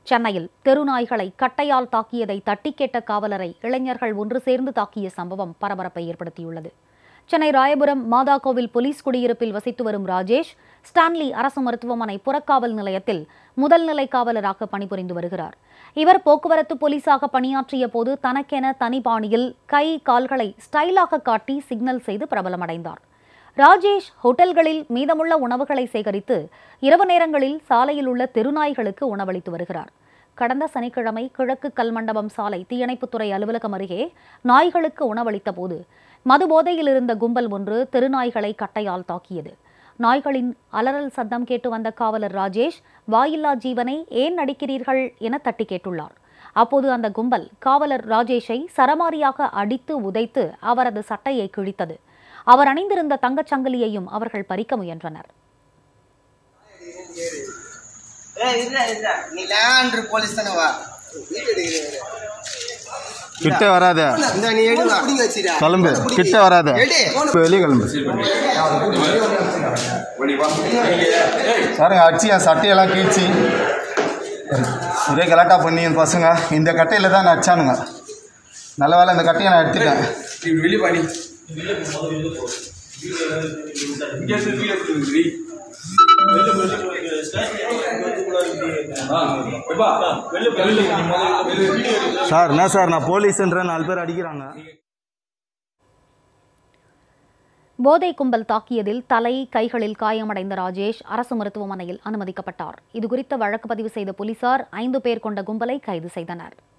சென்னையில் தெருநாய்களை கட்டையால் தாக்கியதை தட்டி கேட்ட காவலரை இளைஞர்கள் ஒன்று சேர்ந்து தாக்கிய சம்பவம் பரபரப்பை ஏற்படுத்தியுள்ளது சென்னை ராயபுரம் மாதாக்கோவில் போலீஸ் குடியிருப்பில் வசித்து வரும் ராஜேஷ் ஸ்டான்லி அரசு மருத்துவமனை புறக்காவல் நிலையத்தில் முதல் நிலை காவலராக பணிபுரிந்து வருகிறார் இவர் போக்குவரத்து போலீஸாக பணியாற்றிய போது தனக்கென தனி பாணியில் கை கால்களை ஸ்டைலாக காட்டி சிக்னல் செய்து பிரபலமடைந்தார் ராஜேஷ் ஹோட்டல்களில் மீதமுள்ள உணவுகளை சேகரித்து இரவு நேரங்களில் சாலையில் உள்ள தெருநாய்களுக்கு உணவளித்து வருகிறார் கடந்த சனிக்கிழமை கிழக்கு கல்மண்டபம் சாலை தீயணைப்புத்துறை அலுவலகம் அருகே நாய்களுக்கு உணவளித்த போது மதுபோதையில் இருந்த கும்பல் ஒன்று தெருநாய்களை கட்டையால் தாக்கியது நாய்களின் அலறல் சத்தம் கேட்டு வந்த காவலர் ராஜேஷ் வாயில்லா ஜீவனை ஏன் நடிக்கிறீர்கள் என தட்டி கேட்டுள்ளார் அப்போது அந்த கும்பல் காவலர் ராஜேஷை சரமாரியாக அடித்து உதைத்து அவரது சட்டையை கிழித்தது அவர் அணிந்திருந்த தங்கச் சங்கிலியையும் அவர்கள் பறிக்க முயன்றனர் ஏய் இல்ல இல்ல நீ லேண்ட்ரு போலீஸ் தானே வா கிட்ட வராத இந்த நீ எடு வா புடிங்க வச்சிரா கிளம்பு கிட்ட வராத எடு வெளியே கிளம்பு சாருங்க அடிச்சு என் சட்டையெல்லாம் கீழ்ச்சி ஒரே கலாட்டா பண்ணி என் பசங்க இந்த கட்டையில் தான் நான் அடிச்சானுங்க நல்ல வேலை இந்த கட்டையை நான் எடுத்துட்டேன் வெளியே பாடி சார் என்ன சார் நான் போலீஸ்ன்ற நாலு பேர் அடிக்கிறாங்க போதை கும்பல் தாக்கியதில் தலை கைகளில் காயமடைந்த ராஜேஷ் அரசு மருத்துவமனையில் அனுமதிக்கப்பட்டார் இதுகுறித்த வழக்கு பதிவு செய்த போலீசார் ஐந்து பேர் கொண்ட கும்பலை கைது செய்தனர்